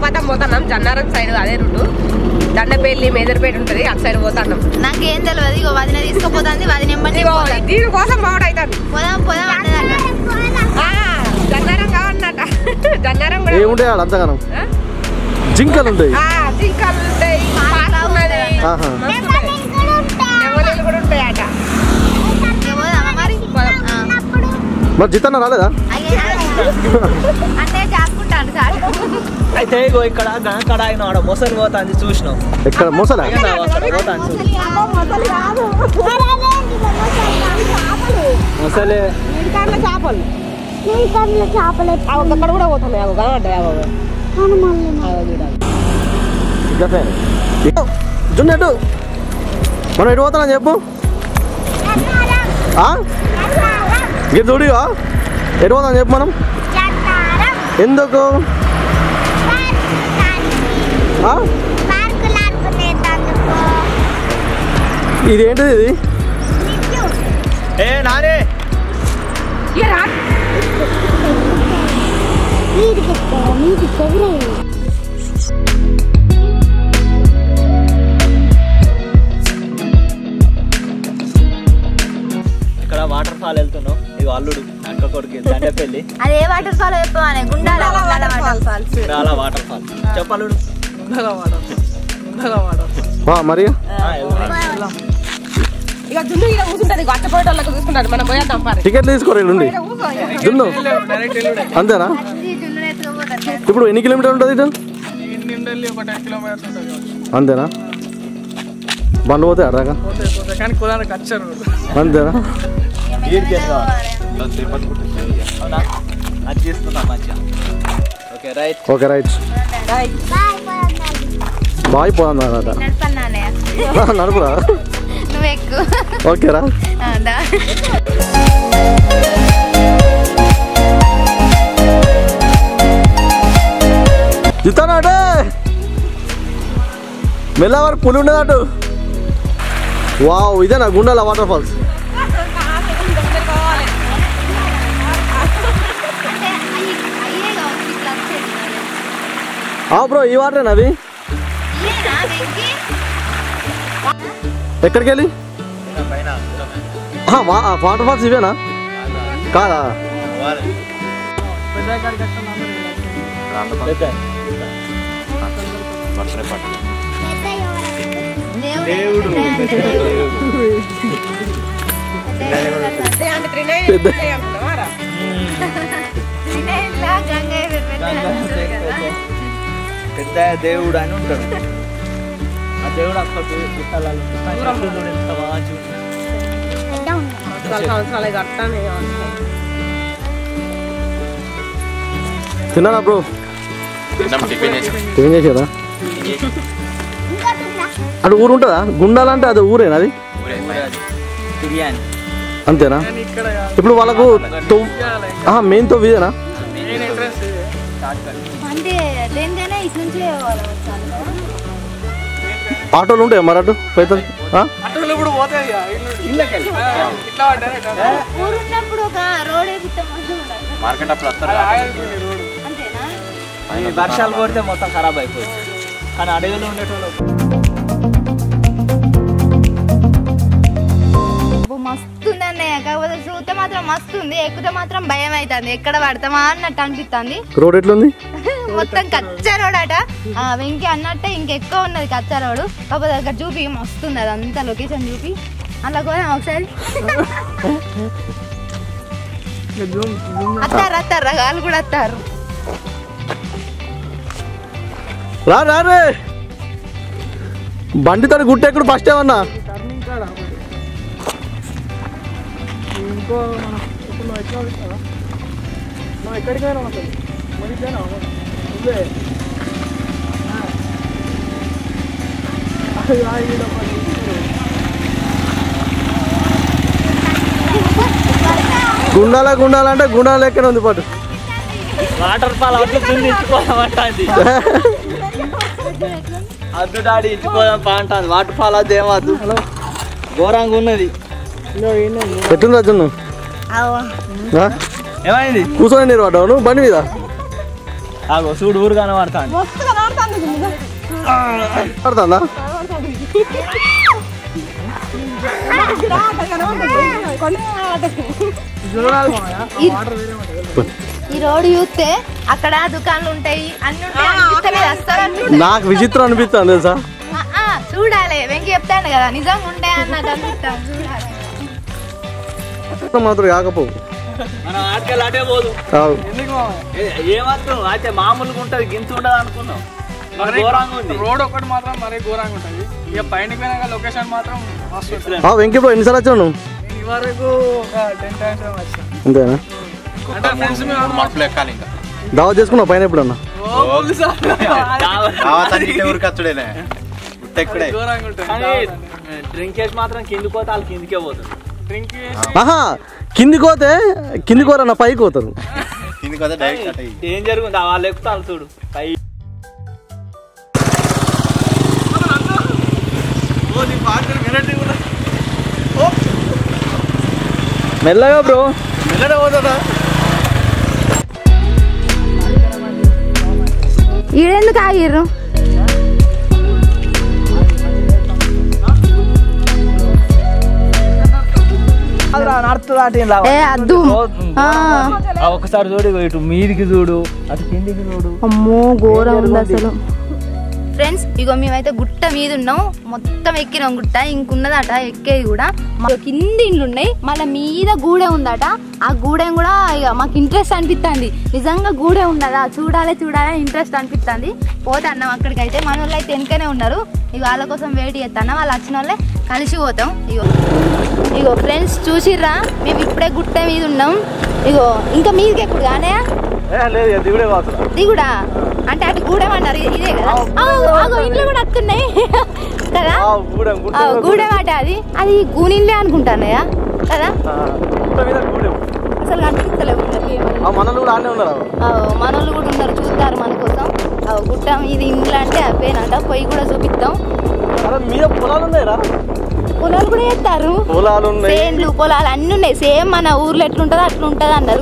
మాత్రం పోతున్నాం జన్నారం సైడ్ అదే రూటు దండపల్లి మేదర్పేట ఉంటది అటు సైడ్ పోతున్నాం నాకేం తెలియదు ఇగో వదిన తీసుకుపోతుంది వదిన ఎంబడి ఇదిగో దీనికోసం పోవడం అవుతుంది పోదాం పోదాం అన్నదట ఆ, జన్నారం కావాలన్నట జన్నారం కూడా ఏముంటాయి ఆడ అంతగానం ఆ? జింకలు ఉంటాయి ఆ, జింకలు ఉంటాయి పార్క్ ఉన్నది ఆహా. మస్తు ఉంటాయి. నెమలీలు కూడా ఉంటాయట ఇక పోదామా మరి ఆ. మరి జితన్న రాలేదా అయ్యే, అంటే చాసుకుంటాను సార్ అయితే ఇగో ఇక్కడ గణకడ ఆయన ఆడ మొసలు పోతాంది చూసినాం ఎక్కడ మోసలా పోతాను మొసలే నీటికాడల చేపలు చేపలు అవి అక్కడ కూడా పోతున్నాయి అవి కనబడ్డాయి అవి అవి చూడాలి జున్నట్టు మనం ఎటు పోతున్నాం చెప్పు ఆ? ఇటు చూడిగా ఎటు పోతాం చెప్పు మనం ఎందుకు ఆ? ఇదేంటిది ఇది ఏ నానే ఇక రా ఇక్కడ వాటర్ ఫాల్ వెళ్తున్నాం ఇగో అల్లుడు అక్క కొడుకు దండపల్లి అదే వాటర్ ఫాల్ చెప్పమని గుండాల గుండాల వాటర్ ఫాల్స్ చాలా వాటర్ ఫాల్ చెప్పల్లుడు ఆ, మరి ఆ, వెళ్తున్నాం. ఇక జున్ను ఇక కూర్చుంటది గచ్చపోయేట వాళ్ళకి చూసుకుంటారు మనం పోయేద్దాం పారి టికెట్లు తీసుకోరు నుండి జున్ను అంతేనా ఇప్పుడు ఎన్ని కిలోమీటర్లు ఉంటుంది ఇటు అంతేనా బండ్లు పోతే అడగా కానీ కులానికి వచ్చారు అంతేనా ఈడికి వెళ్ళాలి. అవునా అది చేస్తున్నాం మంచిగా ఓకే రైట్ ఓకే రైట్ బాయ్ పోదాం అన్నమాట నడపన్నానే నడుపురా నువ్వు ఎక్కువ ఓకేరా దా జితానా అటే మెల్లవారు పులి ఉండదు అటు వావ్ ఇదేనా గుండాల వాటర్ ఫాల్స్ అంటే అయ్యి అయ్యే కావచ్చు ఇట్లా వచ్చేది ఆ బ్రో ఈ వాటరేనా అవి ఇయ్యేనా వెంకీ ఎక్కడికి వెళ్ళి పైన ఆ, వా- ఆ, వాటర్ ఫాల్స్ ఇవేనా కాదా పెద్ద. దేవుడు అంటే త్రినయన పెద్ద. ఉంటాయి అనుకున్నావారా? త్రినేనిలా గంగయ్య పెద్ద పెద్ద దేవుడు అని ఉంటాడు ఆ దేవుడు అక్కడికి గుట్టలలో చూడు ఎంత మంచిగా ఉంది. పద్నాలుగు సంవత్సరాలు కట్టాను తిన్నారా బ్రో టిఫిన్ చేసారా అటు ఊరు ఉంటుందా గుండాలంటే అది ఊరేనా అది బిర్యానీ అంతేనా ఇప్పుడు వాళ్ళకు మెయిన్ తో ఇదేనా మెయిన్ ఎంట్రన్స్ ఇది. అంటే దేనికైనా ఇటు నుంచే పోవాలి వచ్చాను ఆటోలు ఉంటాయా మరి అటు పోతుంది అటులు ఇప్పుడు పోతాయి ఇక ఇల్లు ఆ, ఇట్లా పడ్డా ఊరున్నప్పుడు ఒక రోడ్ వేపిస్తే మంచిగా ఉండాలి మార్కెట్ అప్పుడు వస్తారు రోడ్డు అంతేనా ఈ వర్షాలు కొడితే మొత్తం ఖరాబ్ అయిపోయింది కానీ అడవిలో ఉండేటోళ్ళు అబ్బో, మస్తుంది అన్నయ్య కాకపోతే చూస్తే మాత్రం మస్తు ఉంది ఎక్కితే మాత్రం భయం అవుతుంది ఎక్కడ పడతామా అన్నట్టు అనిపిస్తుంది రోడ్ ఎట్లుంది మొత్తం కచ్చా రోడ్ అట ఆ, వెంకీ అన్నట్టే ఇంకెక్కువ ఉన్నది కచ్చా రోడ్ కాకపోతే అక్కడ చూపి మస్తుంది అదంతా లొకేషన్ చూపి అలా కూడా ఒకసారి అత్తారు అత్తారు రకాలు కూడా అత్తారు రా రా రే బండి తోటి గుట్టెక్కుడు ఫస్ట్ ఏమన్నా టర్నింగ్ కాడ ఒకటి. ఇంకో మనం ఇప్పుడు నువ్వు ఎట్లా వస్తావా నువ్వు ఎక్కడికి పోయినావు అసలు మరి ఇట్లేనా నువ్వే ఆ. అది ఆ ఈడ పడి. గుండాల గుండాలంటే గుండాల లెక్కన ఉంది పాటు వాటర్ ఫాల్ అద్దుతుంది ఇచ్చిపోదామంటుంది అద్దు డాడీ ఇచ్చిపోదాం పా అంటుంది వాటర్ ఫాల్ అద్దు ఏమద్దు ఘోరంగా ఉన్నది ఇదిగో ఈయనే ఉంది. ఎట్లుంది అర్జున్ ఏమైంది కూర్చొని నేను పడ్డావు నువ్వు బండి మీద ఆగో చూడు ఊరు కనబడుతుంది వస్తుందా పడుతుందా ఈ రోడ్ చూస్తే అక్కడ దుకాణాలు ఉంటాయి అన్ని ఉంటాయి అనిపిస్తలేదు అస్సలు అనిపిస్తలేదు. నాకు విచిత్రం అనిపిస్తుంది తెలుసా ఆ, ఆ, చూడాలి వెంకి చెప్తాను కదా నిజంగా ఉంటాయి అన్నట్టు అనిపిస్తాను చూడాలి మాత్రం కాకపోవు మనం ఆటకెళ్ళి అటే పోదు కాదు. ఎందుకు మామ? ఏ- ఏమాత్రం అయితే మామూలుగా ఉంటది గింత ఉండదు అనుకున్నాం మరి ఘోరంగా ఉంది రోడ్ ఒకటి మాత్రం మరీ ఘోరంగా ఉంటుంది ఇక పైన పోయినాక లొకేషన్ మాత్రం మస్తు ఉంటుంది ఆ, వెంకీ బ్రో ఎన్నిసార్లు వచ్చావు నువ్వు నేను ఇవరకు ఒక టెన్ టైమ్స్ వచ్చాను అంతేనా అంటే ఫ్రెండ్స్ మేము మార్పులు ఎక్కాలి ఇంకా దావా చేసుకున్నావు పైన ఎప్పుడన్నా ఓ ఫుల్ సార్ ఊరికచ్చుడేనే ఉత్తెక్కుడే ఘోరంగా ఉంటుంది కానీ డ్రింక్ చేసి మాత్రం కిందికి పోతే వాళ్ళు కిందికే పోతుంది డ్రింక్ చేసి ఆహా కిందికి పోతే కిందికి పోరన్న పైకి పోతారు కిందికి వస్తే డైరెక్ట్ అట్ అయ్యి ఏం జరుగుతుంది వాళ్ళు ఎక్కుతారు చూడు పై మెల్లగా బ్రో ఈడెందుకు ఆగిర్రు నడుతుంది అటు ఇలా. ఏ అద్దు ఆ. ఆ, ఒకసారి చూడు ఇగో ఇటు మీదికి చూడు అటు కిందికి చూడు అమ్మో ఘోరం ఉంది అసలు ఫ్రెండ్స్ ఇగో మేమైతే గుట్ట మీద ఉన్నాం మొత్తం ఎక్కినాం గుట్ట ఇంకున్నదట ఎక్కేది కూడా మా కింది ఇండ్లు ఉన్నాయి మళ్ళీ మీద గూడె ఉందట ఆ గూడెం కూడా ఇక మాకు ఇంట్రెస్ట్ అనిపిస్తుంది నిజంగా గూడె ఉన్నదా చూడాలి చూడాలి ఇంట్రెస్ట్ అనిపిస్తుంది పోతే అన్నాం అక్కడికి అయితే మన వాళ్ళు అయితే వెనకనే ఉన్నారు ఇక వాళ్ళ కోసం వెయిట్ చేస్తాను వాళ్ళు వచ్చిన వాళ్ళే కలిసి పోతాం ఇగో ఇగో ఫ్రెండ్స్ చూసిర్రా మేము ఇప్పుడే గుట్ట మీద ఉన్నాం ఇగో ఇంకా మీదకి ఎప్పుడు కానీ లేదు దిగుడే వాసన దిగుడా అంటే అటు గూడెం అన్నారు ఇదే కదా ఆగు, ఆగు, ఇంట్లో కూడా అక్కున్నాయి కదా ఆ, గూడెం అట అది అది గూనిల్లే అనుకుంటానయ్యా కదా అసలు కనిపిస్తలేవు ఇళ్ళకి ఏమని. ఆ మనలు కూడా ఆడే ఉన్నారు ఆ, మనోళ్ళు కూడా ఉన్నారు చూస్తారు మన కోసం ఆ, గుట్ట ఇది ఇండ్లు అంటే అవేనంట పొయ్యి కూడా చూపిస్తాం అరే మీద పొలాలు ఉన్నాయిరా పొలాలు కూడా వేస్తారు పొలాలు ఉన్నాయి సేన్లు పొలాలు అన్ని ఉన్నాయి సేమ్ మన ఊర్లో ఎట్లుంటుందో అట్లా ఉంటుంది అన్నారు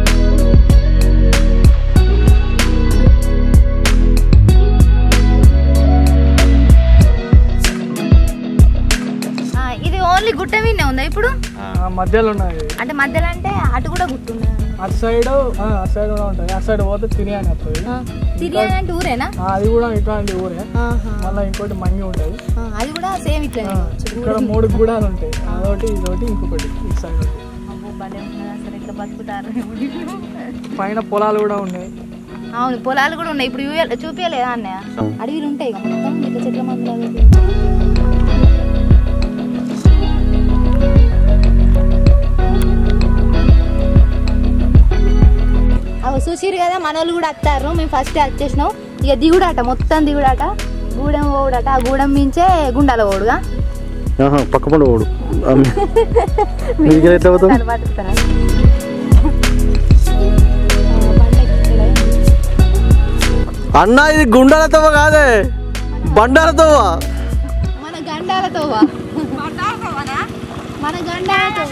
ఆ, ఇది ఓన్లీ గుట్ట మీదనే ఉందా ఇప్పుడు ఆ మధ్యలో ఉన్నాయి అంటే మధ్యలో అంటే అటు కూడా గుట్టుంది అటు సైడ్ అటు సైడ్ కూడా ఉంటుంది అటు సైడ్ పోతే తిరియాని వస్తుంది తిరిగి అంటే ఊరేనా ఆ, అది కూడా ఇట్లాంటి ఊరే ఆహా. మళ్ళీ ఇంకోటి మంగి ఉంటుంది ఆ, అది కూడా సేమ్ ఇట్లనే ఆ, ఇక్కడ మూడు గూడాలు ఉంటాయి అదొకటి ఇదొకటి ఇంకొకటి ఈ సైడ్ ఒకటి. అబ్బో, భలే ఉన్నది అసలు ఎట్లా బతుకుతారు పైన పొలాలు కూడా ఉన్నాయి అవును పొలాలు కూడా ఉన్నాయి ఇప్పుడు చూపియ- చూపియలేదా అన్నయ్య అడవిలు ఉంటాయి ఇక మొత్తం ఇక చెట్ల మందులు అవి చూసిరు కదా మనోళ్ళు కూడా వస్తారు మేము ఫస్ట్ వచ్చేసినాం ఇక దిగుడాట మొత్తం దిగుడాట గూడెం ఓడట ఆ గూడెం మించే గుండాల ఓడుగా ఆహా, పక్క పండు పోడు మీకు ఎట్లా పోతాం తను బతుకుతారా? ఆ, బండ ఎక్కుతలే. అన్న ఇది గుండాలతో కాదే బండాలతో మన గండాలతో మన గండాలతో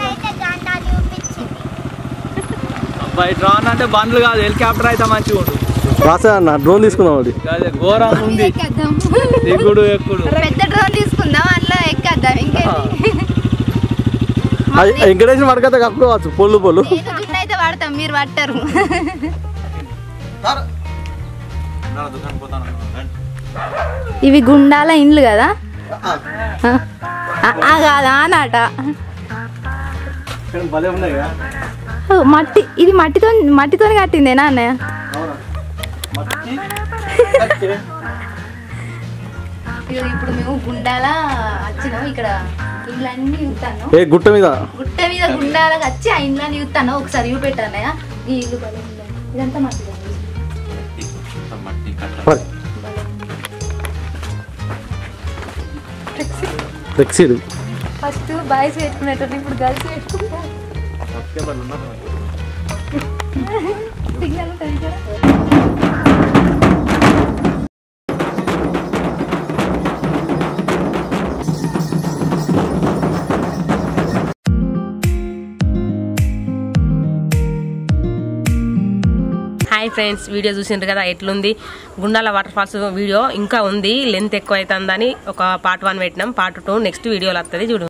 అబ్బాయి డ్రాన్ అంటే బండ్లు కాదు హెలికాప్టర్ అయితే మంచిగా ఉంటుంది రాసే అన్న డ్రోన్ తీసుకుందాం అది అదే ఘోరంగా ఉంది ఎక్కేద్దాం దిగుడు ఎక్కుడు పెద్ద డ్రోన్ తీసుకుందాం అందులో ఎక్కేద్దాం ఇంకేంటి అది వెంకటేశ్వర పడకతే కప్పుకోవచ్చు పొల్లు పొల్లు నేను జుట్టు అయితే వాడతాం మీరు పట్టరు ఇవి గుండాల ఇండ్లు కదా ఆ, ఆ కాదా నాట భలే ఉన్నాయి ఓ, మట్టి ఇది మట్టితో మట్టితో కట్టిందేనా అన్నయ్య ఇగో ఇప్పుడు మేము గుండాల వచ్చినాం ఇక్కడ ఇళ్ళన్నీ చూస్తాను ఏ గుట్ట మీద గుట్ట మీద గుండాలకు వచ్చి ఆ ఇండ్లని చూస్తాను ఒకసారి ఇవి పెట్టానయ్య ఈ ఇల్లు భలే ఉంది. ఇదంతా మట్టి మరి. ఫ్లెక్సీలు ఫస్ట్ బాయ్స్ పెట్టుకునేటప్పుడు ఇప్పుడు గర్ల్స్ పెట్టుకుంటారు సిగ్నల్ ఉంటుంది కదా హాయ్ ఫ్రెండ్స్ వీడియో చూసిండ్రు కదా ఎట్లుంది గుండాల వాటర్ ఫాల్స్ వీడియో ఇంకా ఉంది లెంత్ ఎక్కువ అవుతుందని ఒక పార్ట్ వన్ పెట్టినాం పార్ట్ టూ నెక్స్ట్ వీడియోలో వస్తుంది చూడు